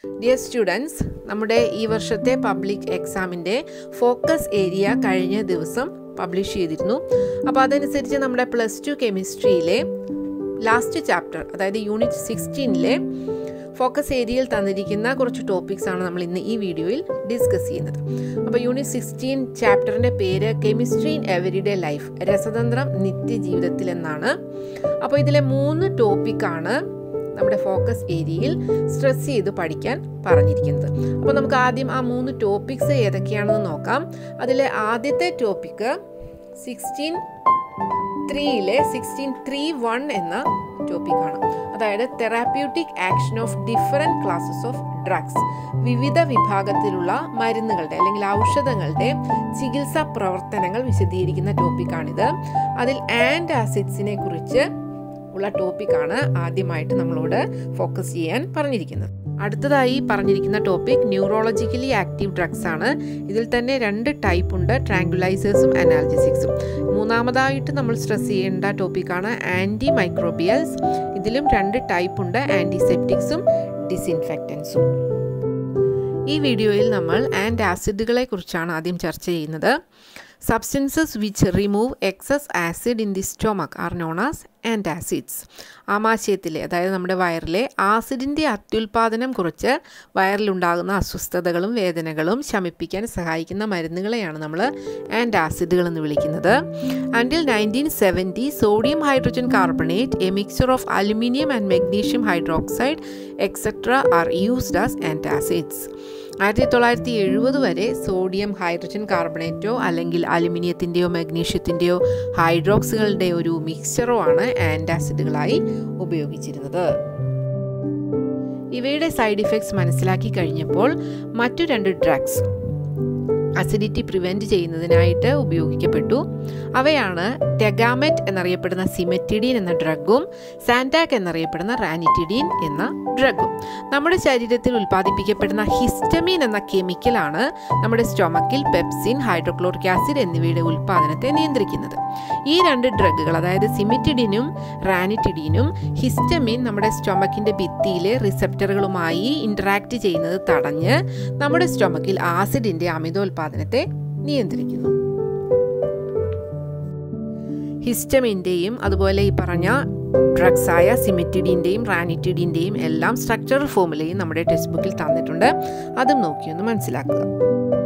dear students നമ്മുടെ ഈ വർഷത്തെ പബ്ലിക് എക്സാമിൻ്റെ ഫോക്കസ് ഏരിയ കഴിഞ്ഞ ദിവസം പബ്ലിഷ് ചെയ്തിരുന്നു അപ്പോൾ അതനുസരിച്ച് നമ്മുടെ പ്ലസ് ടു കെമിസ്ട്രിയിലെ ലാസ്റ്റ് ചാപ്റ്റർ അതായത് യൂണിറ്റ് സിക്സ്റ്റീനിലെ ഫോക്കസ് ഏരിയയിൽ തന്നിരിക്കുന്ന കുറച്ച് ടോപ്പിക്സ് ആണ് നമ്മൾ ഇന്ന് ഈ വീഡിയോയിൽ ഡിസ്കസ് ചെയ്യുന്നത് അപ്പോൾ യൂണിറ്റ് സിക്സ്റ്റീൻ ചാപ്റ്ററിൻ്റെ പേര് കെമിസ്ട്രി ഇൻ എവരിഡേ ലൈഫ് രസതന്ത്രം നിത്യജീവിതത്തിൽ എന്നാണ് അപ്പോൾ ഇതിലെ മൂന്ന് ടോപ്പിക്കാണ് നമ്മുടെ ഫോക്കസ് ഏരിയയിൽ സ്ട്രെസ് ചെയ്ത് പഠിക്കാൻ പറഞ്ഞിരിക്കുന്നത് അപ്പോൾ നമുക്ക് ആദ്യം ആ മൂന്ന് ടോപ്പിക്സ് ഏതൊക്കെയാണെന്ന് നോക്കാം അതിലെ ആദ്യത്തെ ടോപ്പിക്ക് സിക്സ്റ്റീൻ ത്രീയിലെ സിക്സ്റ്റീൻ ത്രീ വൺ എന്ന ടോപ്പിക്കാണ് അതായത് therapeutic action of different classes of drugs വിവിധ വിഭാഗത്തിലുള്ള മരുന്നുകളുടെ അല്ലെങ്കിൽ ഔഷധങ്ങളുടെ ചികിത്സാ പ്രവർത്തനങ്ങൾ വിശദീകരിക്കുന്ന ടോപ്പിക്കാണിത് അതിൽ ആൻഡ് ആസിഡ്സിനെ കുറിച്ച് ഉള്ള ടോപ്പിക്കാണ് ആദ്യമായിട്ട് നമ്മളോട് ഫോക്കസ് ചെയ്യാൻ പറഞ്ഞിരിക്കുന്നത് അടുത്തതായി പറഞ്ഞിരിക്കുന്ന ടോപ്പിക് ന്യൂറോളജിക്കലി ആക്റ്റീവ് ഡ്രഗ്സ് ആണ് ഇതിൽ തന്നെ രണ്ട് ടൈപ്പ് ഉണ്ട് ട്രാങ്കുലൈസേഴ്സും അനാൽജസിക്സും മൂന്നാമതായിട്ട് നമ്മൾ സ്ട്രെസ് ചെയ്യേണ്ട ടോപ്പിക്കാണ് ആൻറ്റി മൈക്രോബിയൽസ് ഇതിലും രണ്ട് ടൈപ്പ് ഉണ്ട് ആൻറ്റിസെപ്റ്റിക്സും ഡിസിൻഫെക്റ്റൻസും ഈ വീഡിയോയിൽ നമ്മൾ ആൻഡ് ആസിഡുകളെ കുറിച്ചാണ് ആദ്യം ചർച്ച ചെയ്യുന്നത് substances which remove excess acid in the stomach are known as antacids ആമാശയത്തിലെ അതായത് നമ്മുടെ വയറിലെ ആസിഡിൻ്റെ അത്യുൽപാദനം കുറച്ച് വയറിലുണ്ടാകുന്ന അസ്വസ്ഥതകളും വേദനകളും ശമിപ്പിക്കാൻ സഹായിക്കുന്ന മരുന്നുകളെയാണ് നമ്മൾ ആൻഡ് ആസിഡുകൾ എന്ന് വിളിക്കുന്നത് until nineteen seventy sodium hydrogen carbonate a mixture of aluminium and magnesium hydroxide etcetera are used as antacids ആയിരത്തി തൊള്ളായിരത്തി എഴുപത് വരെ സോഡിയം ഹൈഡ്രജൻ കാർബണേറ്റോ അല്ലെങ്കിൽ അലുമിനിയത്തിൻ്റെയോ മഗ്നീഷ്യത്തിൻ്റെയോ ഹൈഡ്രോക്സുകളുടെ ഒരു മിക്സ്ചറോ ആണ് ആൻറ്റാസിഡുകളായി ഉപയോഗിച്ചിരുന്നത് ഇവയുടെ സൈഡ് ഇഫക്ട്സ് മനസ്സിലാക്കി കഴിഞ്ഞപ്പോൾ മറ്റു രണ്ട് ഡ്രഗ്സ് അസിഡിറ്റി പ്രിവെൻറ്റ് ചെയ്യുന്നതിനായിട്ട് ഉപയോഗിക്കപ്പെട്ടു അവയാണ് ടെഗാമെറ്റ് എന്നറിയപ്പെടുന്ന സിമെറ്റിഡീൻ എന്ന ഡ്രഗും സാൻറ്റാക് എന്നറിയപ്പെടുന്ന റാനിറ്റിഡീൻ എന്ന ഡ്രഗും നമ്മുടെ ശരീരത്തിൽ ഉൽപ്പാദിപ്പിക്കപ്പെടുന്ന ഹിസ്റ്റമീൻ എന്ന കെമിക്കലാണ് നമ്മുടെ സ്റ്റൊമക്കിൽ പെപ്സിൻ ഹൈഡ്രോക്ലോറിക് ആസിഡ് എന്നിവയുടെ ഉൽപ്പാദനത്തെ നിയന്ത്രിക്കുന്നത് ഈ രണ്ട് ഡ്രഗുകൾ അതായത് സിമിറ്റിഡിനും റാനിറ്റിഡീനും ഹിസ്റ്റമിൻ നമ്മുടെ സ്റ്റൊമക്കിൻ്റെ ഭിത്തിയിലെ റിസപ്റ്ററുകളുമായി ഇൻറ്ററാക്ട് ചെയ്യുന്നത് തടഞ്ഞ് നമ്മുടെ സ്റ്റൊമക്കിൽ ആസിഡിൻ്റെ അമിതോൽപാദനത്തെ നിയന്ത്രിക്കുന്നു ഹിസ്റ്റമിൻ്റെയും അതുപോലെ ഈ പറഞ്ഞ ഡ്രഗ്സായ സിമിറ്റിഡിൻ്റെയും റാനിറ്റിഡിൻ്റെയും എല്ലാം സ്ട്രക്ചറൽ ഫോമുലയും നമ്മുടെ ടെക്സ്റ്റ് ബുക്കിൽ തന്നിട്ടുണ്ട് അതും നോക്കിയൊന്ന് മനസ്സിലാക്കുക